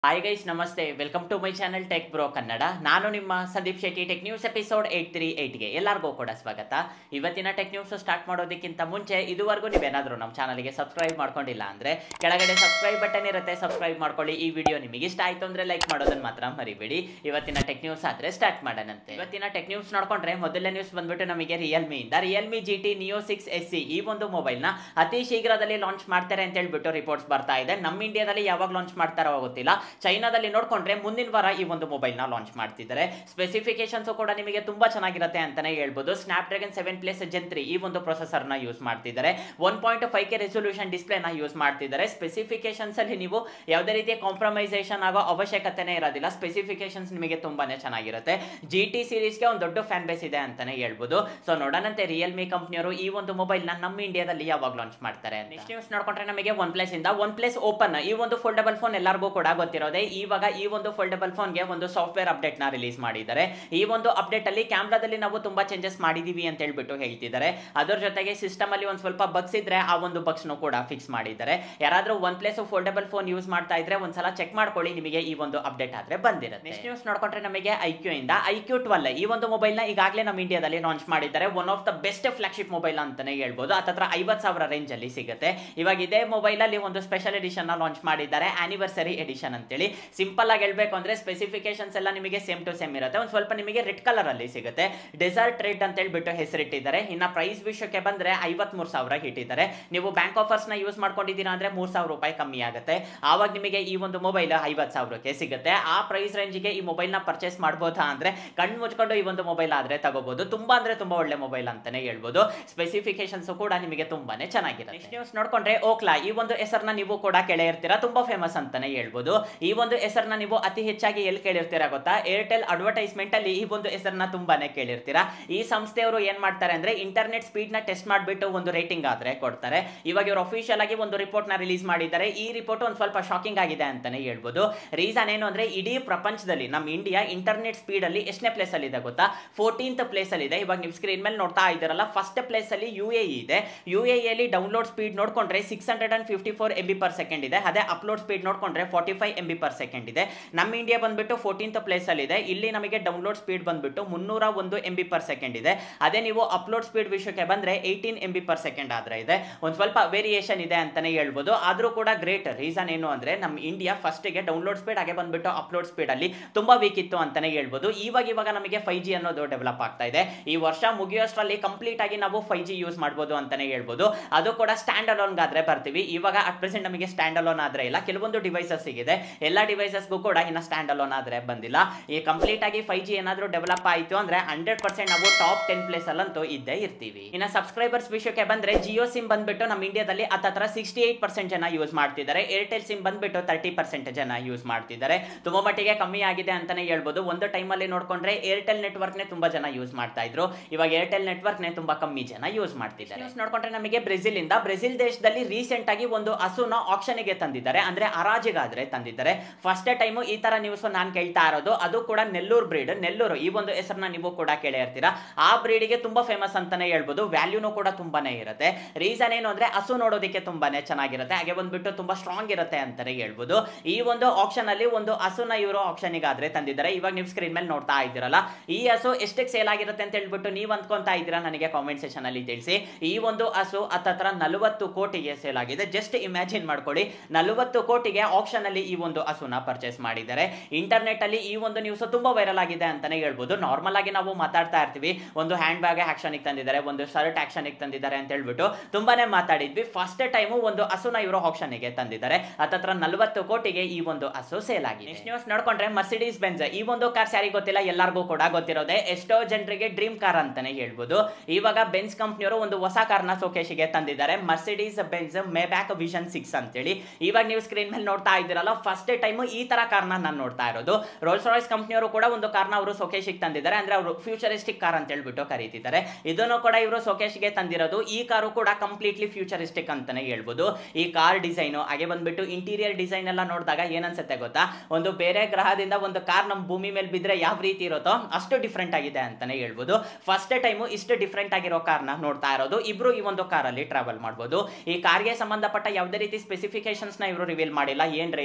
hi guys ನಮಸ್ತೆ welcome to my channel tech bro Kannada ನಾನು ನಿಮ್ಮ Sandeep Shetty tech news episode eight three ಏಟ್ಗೆ ಎಲ್ಲರಿಗೂ ಕೂಡ ಸ್ವಾಗತ ಇವತ್ತಿನ ಟೆಕ್ ನ್ಯೂಸ್ ಸ್ಟಾರ್ಟ್ ಮಾಡೋದಕ್ಕಿಂತ ಮುಂಚೆ ಇದುವರೆಗೂ ನೀವೇನಾದರೂ ನಮ್ಮ ಚಾನಲ್ಗೆ ಸಬ್ಸ್ಕ್ರೈಬ್ ಮಾಡ್ಕೊಂಡಿಲ್ಲ ಅಂದರೆ ಕೆಳಗಡೆ ಸಬ್ಸ್ಕ್ರೈಬ್ ಬಟನ್ ಇರುತ್ತೆ ಸಬ್ಸ್ಕ್ರೈಬ್ ಮಾಡ್ಕೊಳ್ಳಿ ಈ ವಿಡಿಯೋ ನಿಮಗೆ ಇಷ್ಟ ಆಯಿತು ಅಂದರೆ ಲೈಕ್ ಮಾಡೋದನ್ನ ಮಾತ್ರ ಮರಿಬೇಡಿ ಇವತ್ತಿನ ಟೆಕ್ ನ್ಯೂಸ್ ಆದರೆ ಸ್ಟಾರ್ಟ್ ಮಾಡೋಣಂತೆ ಇವತ್ತಿನ ಟೆಕ್ ನ್ಯೂಸ್ ನೋಡ್ಕೊಂಡ್ರೆ ಮೊದಲನೇ ನ್ಯೂಸ್ ಬಂದ್ಬಿಟ್ಟು ನಮಗೆ ರಿಯಲ್ಮಿ ಇಂದ Realme G T Neo six S C ಈ ಒಂದು ಮೊಬೈಲ್ನ ಅತಿ ಶೀಘ್ರದಲ್ಲಿ ಲಾಂಚ್ ಮಾಡ್ತಾರೆ ಅಂತ ಹೇಳ್ಬಿಟ್ಟು ರಿಪೋರ್ಟ್ಸ್ ಬರ್ತಾ ಇದೆ ನಮ್ಮ ಇಂಡಿಯಾದಲ್ಲಿ ಯಾವಾಗ ಲಾಂಚ್ ಮಾಡ್ತಾರೋ ಗೊತ್ತಿಲ್ಲ ಚೈನಾದಲ್ಲಿ ನೋಡ್ಕೊಂಡ್ರೆ ಮುಂದಿನ ವಾರ ಈ ಒಂದು ಮೊಬೈಲ್ನ ಲಾಂಚ್ ಮಾಡ್ತಿದ್ದಾರೆ ಸ್ಪೆಸಿಫಿಕೇಶನ್ಸ್ ಕೂಡ ನಿಮಗೆ ತುಂಬಾ ಚೆನ್ನಾಗಿರುತ್ತೆ ಅಂತಾನೆ ಹೇಳ್ಬೋದು Snapdragon seven plus gen three ಈ ಒಂದು ಪ್ರೊಸೆಸರ್ನ ಯೂಸ್ ಮಾಡ್ತಿದ್ದಾರೆ one point five K resolution ಡಿಸ್ಪ್ಲೇನ ಯೂಸ್ ಮಾಡ್ತಿದ್ದಾರೆ ಸ್ಪೆಸಿಫಿಕೇಶನ್ಸ್ ಅಲ್ಲಿ ನೀವು ಯಾವುದೇ ರೀತಿಯ ಕಾಂಪ್ರಮೈಸೇಷನ್ ಆಗೋ ಅವಶ್ಯಕತೆನೇ ಇರೋದಿಲ್ಲ ಸ್ಪೆಸಿಫಿಕೇಶನ್ಸ್ ನಿಮಗೆ ತುಂಬಾನೇ ಚೆನ್ನಾಗಿರುತ್ತೆ ಜಿ ಟಿ ಸೀರೀಸ್ಗೆ ಒಂದು ದೊಡ್ಡ ಫ್ಯಾನ್ ಬೇಸ್ ಇದೆ ಅಂತಾನೆ ಹೇಳ್ಬೋದು ಸೊ ನೋಡೋಣಂತೆ ರಿಯಲ್ಮಿ ಕಂಪ್ನಿಯವರು ಈ ಒಂದು ಮೊಬೈಲ್ನ ನಮ್ಮ ಇಂಡಿಯಾದಲ್ಲಿ ಯಾವಾಗ ಲಾಂಚ್ ಮಾಡ್ತಾರೆ ನೆಕ್ಸ್ಟ್ ನ್ಯೂಸ್ ನೋಡ್ಕೊಂಡ್ರೆ ನಮಗೆ ಒನ್ ಪ್ಲಸ್ ಇಂದ ಒನ್ ಪ್ಲಸ್ ಓಪನ್ ಈ ಒಂದು ಫೋಲ್ಡಬಲ್ ಫೋನ್ ಎಲ್ಲರಿಗೂ ಕೂಡ ಗೊತ್ತಿರೋದೆ ಇವಾಗ ಈ ಒಂದು ಫೋಲ್ಡಬಲ್ ಫೋನ್ಗೆ ಒಂದು ಸಾಫ್ಟ್ವೇರ್ ಅಪ್ಡೇಟ್ ನ ರಿಲೀಸ್ ಮಾಡಿದ್ದಾರೆ ಈ ಒಂದು ಅಪ್ಡೇಟ್ ಅಲ್ಲಿ ಕ್ಯಾಮ್ರಾದಲ್ಲಿ ನಾವು ತುಂಬಾ ಚೇಂಜಸ್ ಮಾಡಿದೀವಿ ಅಂತ ಹೇಳ್ಬಿಟ್ಟು ಹೇಳ್ತಿದ್ದಾರೆ ಅದರ ಜೊತೆಗೆ ಸಿಸ್ಟಮ್ ಅಲ್ಲಿ ಒಂದು ಸ್ವಲ್ಪ ಬಗ್ಸ್ ಇದ್ರೆ ಆ ಒಂದು ಬಗ್ಸ್ ನು ಕೂಡ ಫಿಕ್ಸ್ ಮಾಡಿದ್ದಾರೆ ಯಾರಾದ್ರೂ OnePlus foldable phone use ಮಾಡ್ತಾ ಇದ್ರೆ ಒಂದ್ಸಲ ಚೆಕ್ ಮಾಡ್ಕೊಳ್ಳಿ ನಿಮಗೆ ಈ ಒಂದು ಅಪ್ಡೇಟ್ ಆದ್ರೆ ಬಂದಿರುತ್ತೆ ನೆಕ್ಸ್ಟ್ ನ್ಯೂಸ್ ನೋಡ್ಕೊಂಡ್ರೆ ನಮಗೆ ಐಕ್ಯೂ ಇಂದ ಐಕ್ಯೂ ಟ್ವೆಲ್ ಈ ಒಂದು ಮೊಬೈಲ್ ನ ಈಗಾಗಲೇ ನಮ್ಮ ಇಂಡಿಯಾದಲ್ಲಿ ಲಾಂಚ್ ಮಾಡಿದ್ದಾರೆ one of the best flagship mobile ಅಂತಾನೆ ಹೇಳ್ಬೋದು ಹತ್ತತ್ರ ಐವತ್ ಸಾವಿರ ರೇಂಜ್ ಅಲ್ಲಿ ಸಿಗುತ್ತೆ ಇವಾಗ ಇದೇ ಮೊಬೈಲ್ ಅಲ್ಲಿ ಒಂದು ಸ್ಪೆಷಲ್ ಎಡಿಷನ್ ನ ಲಾಂಚ್ ಮಾಡಿದ್ದಾರೆ ಆನಿವರ್ಸರಿ ಎಡಿಷನ್ ಅಂತೇಳಿ ಸಿಂಪಲ್ ಆಗಿ ಹೇಳ್ಬೇಕು ಅಂದ್ರೆ ಸ್ಪೆಸಿಫಿಕೇಶನ್ಸ್ ಎಲ್ಲ ನಿಮಗೆ ಸೇಮ್ ಟು ಸೇಮ್ ಇರುತ್ತೆ ಒಂದು ಸ್ವಲ್ಪ ನಿಮಗೆ ರೆಡ್ ಕಲರ್ ಅಲ್ಲಿ ಸಿಗುತ್ತೆ ಡೆಸರ್ಟ್ ರೇಟ್ ಅಂತ ಹೇಳ್ಬಿಟ್ಟು ಹೆಸರಿಟ್ಟಿದ್ದಾರೆ ಇನ್ನ ಪ್ರೈಸ್ ವಿಷಯಕ್ಕೆ ಬಂದ್ರೆ ಐವತ್ ಮೂರ್ ಸಾವಿರ ಇಟ್ಟಿದ್ದಾರೆ ನೀವು ಬ್ಯಾಂಕ್ ಆಫರ್ಸ್ ನ ಯೂಸ್ ಮಾಡ್ಕೊಂಡಿದ್ದೀರಾ ಅಂದ್ರೆ ಮೂರ್ ಸಾವಿರ ರೂಪಾಯಿ ಕಮ್ಮಿ ಆಗುತ್ತೆ ಆವಾಗ ನಿಮಗೆ ಈ ಒಂದು ಮೊಬೈಲ್ ಐವತ್ ಸಾವಿರಕ್ಕೆ ಸಿಗುತ್ತೆ ಆ ಪ್ರೈಸ್ ರೇಂಜ್ಗೆ ಈ ಮೊಬೈಲ್ ನ ಪರ್ಚೇಸ್ ಮಾಡ್ಬೋದಾ ಅಂದ್ರೆ ಕಣ್ಣು ಮುಚ್ಕೊಂಡು ಈ ಒಂದು ಮೊಬೈಲ್ ಆದ್ರೆ ತಗೋಬಹುದು ತುಂಬಾ ಅಂದ್ರೆ ತುಂಬಾ ಒಳ್ಳೆ ಮೊಬೈಲ್ ಅಂತಾನೆ ಹೇಳ್ಬೋದು ಸ್ಪೆಸಿಫಿಕೇಶನ್ಸ್ ಕೂಡ ನಿಮಗೆ ತುಂಬಾನೇ ಚೆನ್ನಾಗಿರುತ್ತೆ ನೆಕ್ಸ್ಟ್ ನ್ಯೂಸ್ ನೋಡ್ಕೊಂಡ್ರೆ ಓಕ್ಲಾ ಈ ಒಂದು ಹೆಸರನ್ನ ನೀವು ಕೂಡ ಕೇಳೇ ಇರ್ತೀರಾ ತುಂಬಾ ಫೇಮಸ್ ಅಂತಾನೆ ಹೇಳ್ಬೋದು ಈ ಒಂದು ಹೆಸರನ್ನ ನೀವು ಅತಿ ಹೆಚ್ಚಾಗಿ ಎಲ್ಲಿ ಕೇಳಿರ್ತೀರಾ ಗೊತ್ತಾ ಏರ್ಟೆಲ್ ಅಡ್ವರ್ಟೈಸ್ಮೆಂಟ್ ಅಲ್ಲಿ ಈ ಒಂದು ಹೆಸರನ್ನ ತುಂಬಾನೇ ಕೇಳಿರ್ತೀರಾ ಈ ಸಂಸ್ಥೆಯವರು ಏನ್ ಮಾಡ್ತಾರೆ ಅಂದ್ರೆ ಇಂಟರ್ನೆಟ್ ಸ್ಪೀಡ್ ನ ಟೆಸ್ಟ್ ಮಾಡಿಬಿಟ್ಟು ಒಂದು ರೇಟಿಂಗ್ ಆದ್ರೆ ಕೊಡ್ತಾರೆ ಇವಾಗ ಇವರು ಅಫಿಷಿಯಲ್ ಆಗಿ ಒಂದು ರಿಪೋರ್ಟ್ ನ ರಿಲೀಸ್ ಮಾಡಿದ್ದಾರೆ ಈ ರಿಪೋರ್ಟ್ ಒಂದು ಸ್ವಲ್ಪ ಶಾಕಿಂಗ್ ಆಗಿದೆ ಅಂತಾನೆ ಹೇಳ್ಬೋದು ರೀಸನ್ ಏನು ಅಂದ್ರೆ ಇಡೀ ಪ್ರಪಂಚದಲ್ಲಿ ನಮ್ಮ ಇಂಡಿಯಾ ಇಂಟರ್ನೆಟ್ ಸ್ಪೀಡ್ ಅಲ್ಲಿ ಎಷ್ಟನೇ ಪ್ಲೇಸ್ ಅಲ್ಲಿ ಇದೆ ಗೊತ್ತಾ ಫೋರ್ಟೀನ್ತ್ ಪ್ಲೇಸ್ ಅಲ್ಲಿ ಇದೆ ಇವಾಗ ನೀವು ಸ್ಕ್ರೀನ್ ಮೇಲೆ ನೋಡ್ತಾ ಇದ್ದೀರಲ್ಲ ಫಸ್ಟ್ ಪ್ಲೇಸ್ ಅಲ್ಲಿ ಯು ಎ ಇದೆ ಯು ಎ ಅಲ್ಲಿ ಡೌನ್ಲೋಡ್ ಸ್ಪೀಡ್ ನೋಡ್ಕೊಂಡ್ರೆ six hundred and fifty four M B per second ಇದೆ ಅದೇ ಅಪ್ಲೋಡ್ ಸ್ಪೀಡ್ ನೋಡ್ಕೊಂಡ್ರೆ forty five M B per second ಇದೆ ನಮ್ಮ ಇಂಡಿಯಾ ಬಂದ್ಬಿಟ್ಟು ಫೋರ್ಟೀನ್ತ್ ಪ್ಲೇಸ್ ಅಲ್ಲಿ ಇದೆ ಇಲ್ಲಿ ನಮಗೆ ಡೌನ್ಲೋಡ್ ಸ್ಪೀಡ್ ಬಂದ್ಬಿಟ್ಟು ಮುನ್ನೂರ ಒಂದು ಎಂ ಬಿ ಪರ್ ಸೆಕೆಂಡ್ ಇದೆ ಅದೇ ನೀವು ಅಪ್ಲೋಡ್ ಸ್ಪೀಡ್ ವಿಷಯಕ್ಕೆ ಬಂದ್ರೆ eighteen M B per second ಆದ್ರೆ ಇದೆ ಒಂದು ಸ್ವಲ್ಪ ವೇರಿಯೇಷನ್ ಇದೆ ಅಂತಾನೆ ಹೇಳ್ಬೋದು ಆದ್ರೂ ಕೂಡ ಗ್ರೇಟ್ ರೀಸನ್ ಏನು ಅಂದ್ರೆ ನಮ್ಮ ಇಂಡಿಯಾ ಫಸ್ಟಿಗೆ ಡೌನ್ಲೋಡ್ ಸ್ಪೀಡ್ ಹಾಗೆ ಬಂದ್ಬಿಟ್ಟು ಅಪ್ಲೋಡ್ ಸ್ಪೀಡ್ ಅಲ್ಲಿ ತುಂಬಾ ವೀಕ್ ಇತ್ತು ಅಂತಾನೆ ಹೇಳ್ಬೋದು ಇವಾಗ ಇವಾಗ ನಮಗೆ ಫೈವ್ ಜಿ ಅನ್ನೋದು ಡೆವಲಪ್ ಆಗ್ತಾ ಇದೆ ಈ ವರ್ಷ ಮುಗಿಯೋಷ್ಟರಲ್ಲಿ ಕಂಪ್ಲೀಟ್ ಆಗಿ ನಾವು ಫೈವ್ ಜಿ ಯೂಸ್ ಮಾಡ್ಬೋದು ಅಂತಾನೆ ಹೇಳ್ಬೋದು ಅದು ಕೂಡ ಸ್ಟ್ಯಾಂಡ್ ಅಲೋನ್ ಆದ್ರೆ ಬರ್ತೀವಿ ಇವಾಗ ಅಟ್ ಪ್ರೆಸೆಂಟ್ ನಮಗೆ ಸ್ಟ್ಯಾಂಡ್ ಅಲೋನ್ ಆದ್ರೆ ಇಲ್ಲ ಕೆಲವೊಂದು ಡಿವೈಸಸ್ ಸಿಗಿದೆ ಎಲ್ಲ ಡಿವೈಸಸ್ಗೂ ಕೂಡ ಇನ್ನ ಸ್ಟ್ಯಾಂಡ್ ಅಲೋನ್ ಆದ್ರೆ ಬಂದಿಲ್ಲ ಈ ಕಂಪ್ಲೀಟ್ ಆಗಿ ಫೈವ್ ಜಿ ಏನಾದರೂ ಡೆವಲಪ್ ಆಯಿತು ಅಂದ್ರೆ ಹಂಡ್ರೆಡ್ ಪರ್ಸೆಂಟ್ ನಾವು ಟಾಪ್ ಟೆನ್ ಪ್ಲೇಸ್ ಅಲ್ಲಂತೂ ಇದ್ದೇ ಇರ್ತೀವಿ ಇನ್ನು ಸಬ್ಸ್ಕ್ರೈಬರ್ಸ್ ವಿಷಯಕ್ಕೆ ಬಂದ್ರೆ ಜಿಯೋ ಸಿಮ್ ಬಂದ್ಬಿಟ್ಟು ನಮ್ಮ ಇಂಡಿಯಾದಲ್ಲಿ ಹತ್ತತ್ರ ಸಿಕ್ಸ್ಟಿ ಏಟ್ ಪರ್ಸೆಂಟ್ ಜನ ಯೂಸ್ ಮಾಡ್ತಿದ್ದಾರೆ ಏರ್ಟೆಲ್ ಸಿಮ್ ಬಂದ್ಬಿಟ್ಟು ತರ್ಟಿ ಪರ್ಸೆಂಟ್ ಜನ ಯೂಸ್ ಮಾಡ್ತಿದ್ದಾರೆ ತುಂಬಾ ಮಟ್ಟಿಗೆ ಕಮ್ಮಿ ಆಗಿದೆ ಅಂತಾನೆ ಹೇಳ್ಬೋದು ಒಂದು ಟೈಮಲ್ಲಿ ನೋಡ್ಕೊಂಡ್ರೆ ಏರ್ಟೆಲ್ ನೆಟ್ವರ್ಕ್ನೇ ತುಂಬಾ ಜನ ಯೂಸ್ ಮಾಡ್ತಾ ಇದ್ರು ಇವಾಗ ಏರ್ಟೆಲ್ ನೆಟ್ವರ್ಕ್ನೇ ತುಂಬಾ ಕಮ್ಮಿ ಜನ ಯೂಸ್ ಮಾಡ್ತಿದ್ದಾರೆ ನ್ಯೂಸ್ ನೋಡ್ಕೊಂಡ್ರೆ ನಮಗೆ ಬ್ರೆಜಿಲ್ ಇಂದ ಬ್ರೆಜಿಲ್ ದೇಶದಲ್ಲಿ ರೀಸೆಂಟ್ ಆಗಿ ಒಂದು ಹಸುನ ಆಕ್ಷನ್ಗೆ ತಂದಿದ್ದಾರೆ ಅಂದ್ರೆ ಹರಾಜಿಗಾದ್ರೆ ತಂದಿದ್ದಾರೆ ಫಸ್ಟ್ ಟೈಮ್ ಈ ತರ ನ್ಯೂಸ್ ನಾನು ಕೇಳ್ತಾ ಇರೋದು ಅದು ಕೂಡ ನೆಲ್ಲೂರು ಬ್ರೀಡ್ ನೆಲ್ಲೂರು ಈ ಒಂದು ಹೆಸರನ್ನ ನೀವು ಕೂಡ ಕೇಳೇ ಇರ್ತೀರಾ ಆ ಬ್ರೀಡಿಗೆ ತುಂಬಾ ಫೇಮಸ್ ಅಂತಾನೆ ಹೇಳ್ಬೋದು ವ್ಯಾಲ್ಯೂನು ಕೂಡ ತುಂಬಾನೇ ಇರುತ್ತೆ ರೀಸನ್ ಏನು ಅಂದ್ರೆ ಹಸು ನೋಡೋದಕ್ಕೆ ತುಂಬಾನೇ ಚೆನ್ನಾಗಿರುತ್ತೆ ಹಾಗೆ ಬಂದ್ಬಿಟ್ಟು ತುಂಬಾ ಸ್ಟ್ರಾಂಗ್ ಇರುತ್ತೆ ಅಂತಾನೆ ಹೇಳ್ಬೋದು ಈ ಒಂದು ಆಪ್ಷನ್ ಅಲ್ಲಿ ಒಂದು ಹಸುನ ಇವರು ಆಪ್ಷನ್ಗೆ ಆದ್ರೆ ತಂದಿದ್ದಾರೆ ಇವಾಗ ನೀವು ಸ್ಕ್ರೀನ್ ಮೇಲೆ ನೋಡ್ತಾ ಇದ್ದೀರಲ್ಲ ಈ ಹಸು ಎಷ್ಟಕ್ಕೆ ಸೇಲ್ ಆಗಿರುತ್ತೆ ಅಂತ ಹೇಳ್ಬಿಟ್ಟು ನೀವು ಅಂದ್ಕೊಂತಾ ಇದ್ದೀರಾ ನನಗೆ ಕಾಮೆಂಟ್ ಸೆಷನ್ ಅಲ್ಲಿ ತಿಳಿಸಿ ಈ ಒಂದು ಹಸು ಹತ್ತತ್ರ ನಲವತ್ತು ಕೋಟಿಗೆ ಸೇಲ್ ಆಗಿದೆ ಜಸ್ಟ್ ಇಮ್ಯಾಜಿನ್ ಮಾಡ್ಕೊಳ್ಳಿ ನಲವತ್ತು ಕೋಟಿಗೆ ಆಪ್ಷನ್ ಅಲ್ಲಿ ಈ ಒಂದು ಹಸುನ ಪರ್ಚೇಸ್ ಮಾಡಿದ್ದಾರೆ ಇಂಟರ್ನೆಟ್ ಅಲ್ಲಿ ಈ ಒಂದು ನ್ಯೂಸ್ ತುಂಬಾ ವೈರಲ್ ಆಗಿದೆ ಅಂತಾನೆ ಹೇಳ್ಬೋದು ನಾರ್ಮಲ್ ಆಗಿ ನಾವು ಮಾತಾಡ್ತಾ ಇರ್ತೀವಿ ಒಂದು ಹ್ಯಾಂಡ್ ಬ್ಯಾಗ್ ಆಕ್ಷನ್ ತಂದಿದ್ದಾರೆ ಒಂದು ಶರ್ಟ್ ಆಕ್ಷನ್ ತಂದಿದ್ದಾರೆ ಅಂತ ಹೇಳ್ಬಿಟ್ಟು ತುಂಬಾನೇ ಮಾತಾಡಿದ್ವಿ ಫಸ್ಟ್ ಟೈಮು ಒಂದು ಹಸುನ ಇವರು ಆಪ್ಷನ್ ಗೆ ತಂದಿದ್ದಾರೆ ಹತ್ತತ್ರ ನಲವತ್ತು ಕೋಟಿಗೆ ಈ ಒಂದು ಹಸು ಸೇಲ್ ಆಗಿದೆ ನೆಕ್ಸ್ಟ್ ನ್ಯೂಸ್ ನೋಡ್ಕೊಂಡ್ರೆ ಮರ್ಸಿಡೀಸ್ ಬೆಂಜ್ ಈ ಒಂದು ಕಾರ್ಸ್ ಯಾರಿಗೂ ಗೊತ್ತಿಲ್ಲ ಎಲ್ಲರಿಗೂ ಕೂಡ ಗೊತ್ತಿರೋದೆ ಎಷ್ಟೋ ಜನರಿಗೆ ಡ್ರೀಮ್ ಕಾರ್ ಅಂತಾನೆ ಹೇಳ್ಬೋದು ಇವಾಗ ಬೆನ್ಸ್ ಕಂಪ್ನಿಯವರು ಒಂದು ಹೊಸ ಕಾರ್ನ ಸೋಕೇಶಿಗೆ ತಂದಿದ್ದಾರೆ Mercedes Benz Maybach Vision six ಅಂತೇಳಿ ಇವಾಗ ನೀವು ಸ್ಕ್ರೀನ್ ಮೇಲೆ ನೋಡ್ತಾ ಇದ್ದೀರಲ್ಲ ಫಸ್ಟ್ ಟೈಮ್ ಈ ತರ ಕಾರ್ನ ನಾನು ನೋಡ್ತಾ ಇರೋದು ರೋಲ್ಸ್ ರಾಯ್ಸ್ ಕಂಪ್ನಿಯವರು ಕೂಡ ಒಂದು ಕಾರ್ನ ಅವರು ಸೊಕೇಶಿಗೆ ತಂದಿದ್ದಾರೆ ಅಂದ್ರೆ ಅವರು ಫ್ಯೂಚರಿಸ್ಟಿಕ್ ಕಾರ್ ಅಂತ ಹೇಳ್ಬಿಟ್ಟು ಕರೀತಿದ್ದಾರೆ ಇದನ್ನು ಕೂಡ ಇವರು ಸೊಕೇಶ್ಗೆ ತಂದಿರೋದು ಈ ಕಾರು ಕೂಡ ಕಂಪ್ಲೀಟ್ಲಿ ಫ್ಯೂಚರಿಸ್ಟಿಕ್ ಅಂತಾನೆ ಹೇಳ್ಬೋದು ಈ ಕಾರ್ ಡಿಸೈನ್ ಹಾಗೆ ಬಂದ್ಬಿಟ್ಟು ಇಂಟೀರಿಯರ್ ಡಿಸೈನ್ ಎಲ್ಲ ನೋಡಿದಾಗ ಏನನ್ಸುತ್ತೆ ಗೊತ್ತಾ ಒಂದು ಬೇರೆ ಗ್ರಹದಿಂದ ಒಂದು ಕಾರ್ ನಮ್ಮ ಭೂಮಿ ಮೇಲೆ ಬಿದ್ರೆ ಯಾವ ರೀತಿ ಇರುತ್ತೋ ಅಷ್ಟು ಡಿಫ್ರೆಂಟ್ ಆಗಿದೆ ಅಂತಾನೆ ಹೇಳ್ಬೋದು ಫಸ್ಟ್ ಟೈಮು ಇಷ್ಟು ಡಿಫ್ರೆಂಟ್ ಆಗಿರೋ ಕಾರ್ನ ನೋಡ್ತಾ ಇರೋದು ಇಬ್ರು ಈ ಒಂದು ಕಾರಲ್ಲಿ ಟ್ರಾವೆಲ್ ಮಾಡ್ಬೋದು ಈ ಕಾರ್ಗೆ ಸಂಬಂಧಪಟ್ಟ ಯಾವುದೇ ರೀತಿ ಸ್ಪೆಸಿಫಿಕೇಶನ್ಸ್ ನ ಇವರು ರಿವೀಲ್ ಮಾಡಿಲ್ಲ ಏನ್ ರೇಂಜ್ ಇರುತ್ತೆ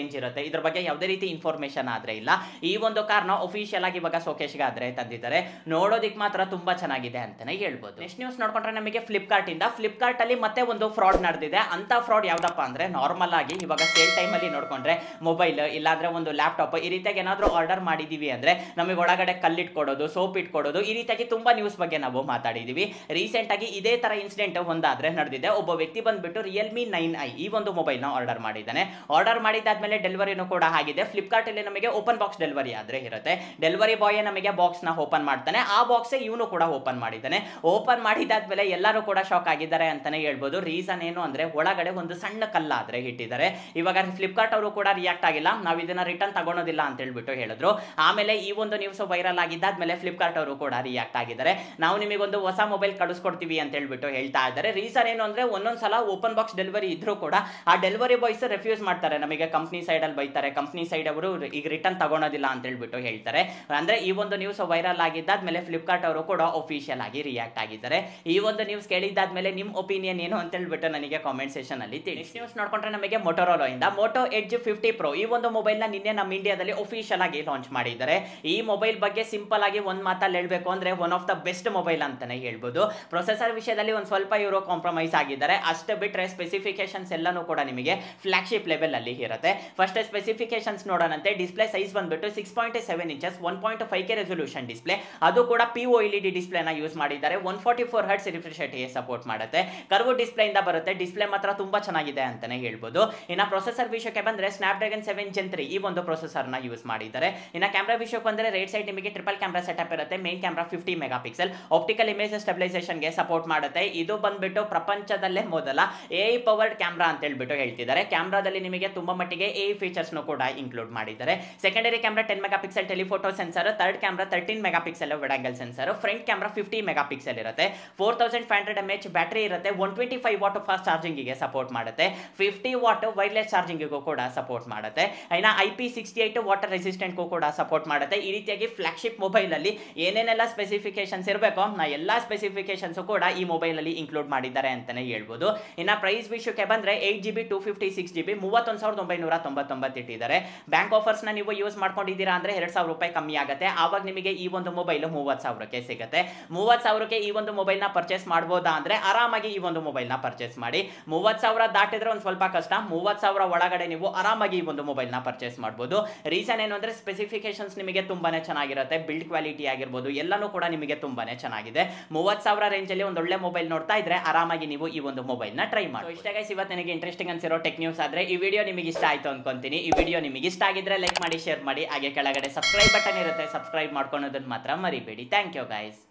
ಇದ್ರ ಬಗ್ಗೆ ಯಾವುದೇ ರೀತಿ ಇನ್ಫಾರ್ಮೇಶನ್ ಆದ್ರೆ ಇಲ್ಲ ಈ ಒಂದು ಕಾರ್ನ ಒಫಿಷಿಯಲ್ ಆಗಿ ಇವಾಗ ಶೋಕೇಶ್ಗೆ ಆದ್ರೆ ತಂದಿದ್ದಾರೆ ನೋಡೋದಿಕ್ ಮಾತ್ರ ತುಂಬಾ ಚೆನ್ನಾಗಿದೆ ಅಂತಾನೆ ಹೇಳ್ಬೋದು ನೆಕ್ಸ್ಟ್ ನ್ಯೂಸ್ ನೋಡ್ಕೊಂಡ್ರೆ ನಮಗೆ ಫ್ಲಿಪ್ಕಾರ್ಟ್ ಇಂದ ಫ್ಲಿಪ್ಕಾರ್ಟ್ ಅಲ್ಲಿ ಮತ್ತೆ ಒಂದು ಫ್ರಾಡ್ ನಡೆದಿದೆ ಅಂತ ಫ್ರಾಡ್ ಯಾವ್ದಪ್ಪ ಅಂದ್ರೆ ನಾರ್ಮಲ್ ಆಗಿ ಇವಾಗ ಸೇಲ್ ಟೈಮ್ ಅಲ್ಲಿ ನೋಡ್ಕೊಂಡ್ರೆ ಮೊಬೈಲ್ ಇಲ್ಲಾಂದ್ರೆ ಒಂದು ಲ್ಯಾಪ್ಟಾಪ್ ಈ ರೀತಿಯಾಗಿ ಏನಾದ್ರೂ ಆರ್ಡರ್ ಮಾಡಿದೀವಿ ಅಂದ್ರೆ ನಮಗೆ ಒಳಗಡೆ ಕಲ್ಲಿಟ್ಕೊಡೋದು ಸೋಪ್ ಇಟ್ಕೊಡೋದು ಈ ರೀತಿಯಾಗಿ ತುಂಬಾ ನ್ಯೂಸ್ ಬಗ್ಗೆ ನಾವು ಮಾತಾಡಿದೀವಿ ರೀಸೆಂಟ್ ಆಗಿ ಇದೇ ತರ ಇನ್ಸಿಡೆಂಟ್ ಒಂದಾದ್ರೆ ನಡೆದಿದೆ ಒಬ್ಬ ವ್ಯಕ್ತಿ ಬಂದ್ಬಿಟ್ಟು ರಿಯಲ್ಮಿ ನೈನ್ ಐ ಈ ಒಂದು ಮೊಬೈಲ್ ನ ಆರ್ಡರ್ ಮಾಡಿದ್ದಾನೆ ಆರ್ಡರ್ ಮಾಡಿದಾದ್ಮೇಲೆ ಡೆಲಿವರಿನೂ ಕೂಡ ಆಗಿದೆ ಫ್ಲಿಪ್ಕಾರ್ಟ್ ಅಲ್ಲಿ ನಮಗೆ ಓಪನ್ ಬಾಕ್ಸ್ ಡೆಲಿವರಿ ಆದ್ರೆ ಇರುತ್ತೆ ಡೆಲಿವರಿ ಬಾಯ್ ನಮಗೆ ಬಾಕ್ಸ್ ನ ಓಪನ್ ಮಾಡ್ತಾನೆ ಆ ಬಾಕ್ಸ್ ಇವನು ಕೂಡ ಓಪನ್ ಮಾಡಿದ್ದಾನೆ ಓಪನ್ ಮಾಡಿದಾದ್ಮೇಲೆ ಎಲ್ಲರೂ ಕೂಡ ಶಾಕ್ ಆಗಿದ್ದಾರೆ ಅಂತಾನೆ ಹೇಳ್ಬೋದು ರೀಸನ್ ಏನು ಅಂದ್ರೆ ಒಳಗಡೆ ಒಂದು ಸಣ್ಣ ಕಲ್ಲಾದ್ರೆ ಇಟ್ಟಿದ್ದಾರೆ ಇವಾಗ ಫ್ಲಿಪ್ಕಾರ್ಟ್ ಅವರು ಕೂಡ ರಿಯಾಕ್ಟ್ ಆಗಿಲ್ಲ ನಾವು ಇದನ್ನ ರಿಟರ್ನ್ ತಗೊಳೋದಿಲ್ಲ ಅಂತ ಹೇಳ್ಬಿಟ್ಟು ಹೇಳಿದ್ರು ಆಮೇಲೆ ಈ ಒಂದು ನ್ಯೂಸ್ ವೈರಲ್ ಆಗಿದ್ದಾದ್ಮೇಲೆ ಫ್ಲಿಪ್ಕಾರ್ಟ್ ಅವರು ಕೂಡ ರಿಯಾಕ್ಟ್ ಆಗಿದ್ದಾರೆ ನಾವು ನಿಮಗೊಂದು ಹೊಸ ಮೊಬೈಲ್ ಕಳಿಸ್ಕೊಡ್ತೀವಿ ಅಂತ ಹೇಳ್ಬಿಟ್ಟು ಹೇಳ್ತಾ ಇದ್ದಾರೆ ರೀಸನ್ ಏನು ಅಂದ್ರೆ ಒಂದೊಂದ್ಸಲ ಓಪನ್ ಬಾಕ್ಸ್ ಡೆಲಿವರಿ ಇದ್ರೂ ಕೂಡ ಆ ಡೆಲಿವರಿ ಬಾಯ್ಸ್ ರೆಫ್ಯೂಸ್ ಮಾಡ್ತಾರೆ ನಮಗೆ ಕಂಪ್ನಿ ಸೈಡ್ ಅಲ್ಲಿ ಬೈತಾರೆ ಕಂಪ್ನಿ ಸೈಡ್ ಅವರು ಈಗ ರಿಟರ್ನ್ ತಗೊಳೋದಿಲ್ಲ ಅಂತ ಹೇಳ್ಬಿಟ್ಟು ಹೇಳ್ತಾರೆ ಅಂದ್ರೆ ಈ ಒಂದು ನ್ಯೂಸ್ ವೈರಲ್ ಆಗಿದ್ದಾದ್ಮೇಲೆ ಫ್ಲಿಪ್ಕಾರ್ಟ್ ಅವರು ಕೂಡ ಒಫಿಷಿಯಲ್ ಆಗಿ ರಿಯಾಕ್ಟ್ ಆಗಿದ್ದಾರೆ ಈ ಒಂದು ನ್ಯೂಸ್ ಕೇಳಿದ್ದಾದ್ಮೇಲೆ ನಿಮ್ ಒಪಿನಿಯನ್ ಏನು ಅಂತ ಹೇಳ್ಬಿಟ್ಟು ನನಗೆ ಕಾಮೆಂಟ್ ಸೆಷನ್ ಅಲ್ಲಿ ತಿಳಿಸಿ ನ್ಯೂಸ್ ನೋಡ್ಕೊಂಡ್ರೆ ನಮಗೆ ಮೊಟೋರೋಲೋ ಇಂದ ಮೋಟೋ ಎಡ್ಜ್ ಫಿಫ್ಟಿ ಪ್ರೋ ಈ ಒಂದು ಮೊಬೈಲ್ ನ ನಿನ್ನೆ ನಮ್ಮ ಇಂಡಿಯಾದಲ್ಲಿ ಒಫಿಷಿಯಲ್ ಆಗಿ ಲಾಂಚ್ ಮಾಡಿದ್ದಾರೆ ಈ ಮೊಬೈಲ್ ಬಗ್ಗೆ ಸಿಂಪಲ್ ಆಗಿ ಒಂದ್ ಮಾತಲ್ಲಿ ಹೇಳ್ಬೇಕು ಅಂದ್ರೆ one of the best mobile ಅಂತಾನೆ ಹೇಳ್ಬೋದು ಪ್ರೊಸೆಸರ್ ವಿಷಯದಲ್ಲಿ ಒಂದು ಸ್ವಲ್ಪ ಇವರು ಕಾಂಪ್ರಮೈಸ್ ಆಗಿದ್ದಾರೆ ಅಷ್ಟು ಬಿಟ್ರೆ ಸ್ಪೆಸಿಫಿಕೇಶನ್ಸ್ ಎಲ್ಲಾನು ಕೂಡ ನಿಮಗೆ ಫ್ಲಾಗ್ಶಿಪ್ ಲೆವೆಲ್ ಅಲ್ಲಿ ಇರುತ್ತೆ ಫಸ್ಟ್ ಸ್ಪೆಸಿಫಿಕೇಶನ್ಸ್ ನೋಡೋಣಂತೆ ಡಿಸ್ಪ್ಲೇ ಸೈಜ್ ಬಂದ್ಬಿಟ್ಟು six point seven inches one point five K resolution display ಅದು ಕೂಡ ಪಿ ಒ ಇ ಡಿ ಡಿಸ್ಪ್ಲೇನ ಯೂಸ್ ಮಾಡಿದ್ದಾರೆ one forty four hertz refresh ರೇಟ್ಗೆ ಸಪೋರ್ಟ್ ಮಾಡುತ್ತೆ ಕರ್ವ್ ಡಿಸ್ಪ್ಲೇ ಇಂದ ಬರುತ್ತೆ ಡಿಸ್ಪ್ಲೇ ಮಾತ್ರ ತುಂಬಾ ಚೆನ್ನಾಗಿದೆ ಅಂತಾನೆ ಹೇಳ್ಬೋದು ಇನ್ನ ಪ್ರೊಸೆಸರ್ ವಿಷಯಕ್ಕೆ ಬಂದ್ರೆ Snapdragon seven gen three ಈ ಒಂದು ಪ್ರೊಸೆಸರ್ ನ ಯೂಸ್ ಮಾಡಿದ್ದಾರೆ ಇನ್ನ ಕ್ಯಾಮ್ರಾ ವಿಷಯಕ್ಕೆ ಬಂದ್ರೆ ರೈಟ್ ಸೈಡ್ ನಿಮಗೆ ಟ್ರಿಪಲ್ ಕ್ಯಾಮ್ರಾ ಸೆಟಪ್ ಇರುತ್ತೆ main camera fifty mega pixel optical image stabilisation ಗೆ ಸಪೋರ್ಟ್ ಮಾಡುತ್ತೆ ಇದು ಬಂದ್ಬಿಟ್ಟು ಪ್ರಪಂಚದಲ್ಲೇ ಮೊದಲ ಎ ಪವರ್ಡ್ ಕ್ಯಾಮ್ರಾ ಅಂತ ಹೇಳ್ಬಿಟ್ಟು ಹೇಳ್ತಿದ್ದಾರೆ ಕ್ಯಾಮ್ರಾದಲ್ಲಿ ನಿಮಗೆ ತುಂಬಾ ಮಟ್ಟಿಗೆ ಎ ಫೀಚರ್ಸ್ ಕೂಡ ಇನ್ಕ್ಲೂಡ್ ಮಾಡಿದ್ದಾರೆ secondary camera ten mega pixel telephoto sensor third camera thirteen mega pixel wide angle sensor front camera fifty mega pixel ಇರುತ್ತೆ four thousand five hundred M H battery ಇರುತ್ತೆ one twenty five watt fast ಚಾರ್ಜಿಂಗಿಗೆ support ಮಾಡುತ್ತೆ fifty watt wireless ಚಾರ್ಜಿಂಗಿಗೂ ಕೂಡ support ಮಾಡುತ್ತೆ ಇನ್ನು I P sixty eight water ರೆಸಿಸ್ಟೆಂಟ್ಗೂ ಕೂಡ ಸಪೋರ್ಟ್ ಮಾಡುತ್ತೆ ಈ ರೀತಿಯಾಗಿ ಫ್ಲಾಗ್ಶಿಪ್ ಮೊಬೈಲ್ ಅಲ್ಲಿ ಏನೇನೆಲ್ಲ ಸ್ಪೆಸಿಫಿಕೇಶನ್ಸ್ ಇರಬೇಕೋ ನಾ ಎಲ್ಲ ಸ್ಪೆಸಿಫಿಕೇಶನ್ಸ್ ಕೂಡ ಈ ಮೊಬೈಲ್ ಅಲ್ಲಿ ಇನ್ಕ್ಲೂಡ್ ಮಾಡಿದ್ದಾರೆ ಅಂತಾನೆ ಹೇಳ್ಬೋದು ಇನ್ನು ಪ್ರೈಸ್ ವಿಷಯಕ್ಕೆ ಬಂದ್ರೆ eight G B two fifty six G B ಮೂವತ್ತೊಂದು ಸಾವಿರದ ಒಂಬೈನೂರ ತೊಂಬತ್ತೊಂಬತ್ತು ಇಟ್ಟಿದ್ದಾರೆ ಬ್ಯಾಂಕ್ ಆಫರ್ಸ್ ನ ನೀವು ಯೂಸ್ ಮಾಡ್ಕೊಂಡಿದ್ದೀರಾ ಅಂದ್ರೆ ಎರಡ್ ಸಾವಿರ ರೂಪಾಯಿ ಕಮ್ಮಿ ಆಗುತ್ತೆ ಆವಾಗ ನಿಮಗೆ ಈ ಒಂದು ಮೊಬೈಲ್ ಮೂವತ್ತು ಸಾವಿರಕ್ಕೆ ಸಿಗುತ್ತೆ ಮೂವತ್ತು ಸಾವಿರಕ್ಕೆ ಈ ಒಂದು ಮೊಬೈಲ್ ನ ಪರ್ಚೇಸ್ ಮಾಡ್ಬೋದಾ ಅಂದ್ರೆ ಆರಾಮಾಗಿ ಈ ಒಂದು ಮೊಬೈಲ್ ನ ಪರ್ಚೇಸ್ ಮಾಡಿ ಮೂವತ್ತು ಸಾವಿರ ದಾಟಿದ್ರೆ ಒಂದು ಸ್ವಲ್ಪ ಕಷ್ಟ ಮೂವತ್ತು ಸಾವಿರ ಒಳಗಡೆ ನೀವು ಆರಾಮಾಗಿ ಈ ಒಂದು ಮೊಬೈಲ್ ನ ಪರ್ಚೇಸ್ ಮಾಡ್ಬೋದು ರೀಸನ್ ಏನು ಅಂದ್ರೆ ಸ್ಪೆಸಿಫಿಕೇಶನ್ಸ್ ನಿಮಗೆ ತುಂಬಾನೇ ಚೆನ್ನಾಗಿರುತ್ತೆ ಬಿಲ್ಡ್ ಕ್ವಾಲಿಟಿ ಆಗಿರ್ಬೋದು ಎಲ್ಲನೂ ಕೂಡ ನಿಮಗೆ ತುಂಬಾನೇ ಚೆನ್ನಾಗಿದೆ ಮೂವತ್ತು ಸಾವಿರ ರೇಂಜ್ ಅಲ್ಲಿ ಒಂದು ಒಳ್ಳೆ ಮೊಬೈಲ್ ನೋಡ್ತಾ ಇದ್ರೆ ಆರಾಮಾಗಿ ನೀವು ಈ ಒಂದು ಮೊಬೈಲ್ ನ ಟ್ರೈ ಮಾಡಿ ಇಷ್ಟ ಗೈಸ್ ಇವತ್ತು ನನಗೆ ಇಂಟ್ರೆಸ್ಟಿಂಗ್ ಅನ್ಸಿರೋ ಟೆಕ್ ನ್ಯೂಸ್ ಆದ್ರೆ ಈ ವಿಡಿಯೋ ನಿಮಗೆ ಇಷ್ಟ ಆಯ್ತು ಅನ್ಕೊಂತೀನಿ ಈ ವಿಡಿಯೋ ನಿಮಗೆ ಇಷ್ಟ ಆಗಿದ್ರೆ ಲೈಕ್ ಮಾಡಿ ಶೇರ್ ಮಾಡಿ ಹಾಗೆ ಕೆಳಗಡೆ ಸಬ್ಸ್ಕ್ರೈಬ್ ಬಟನ್ ಇರುತ್ತೆ ಸಬ್ಸ್ಕ್ರೈಬ್ ಮಾಡ್ಕೊಳೋದನ್ನ ಮಾತ್ರ ಮರಿಬೇಡಿ ಥ್ಯಾಂಕ್ ಯು ಗೈಸ್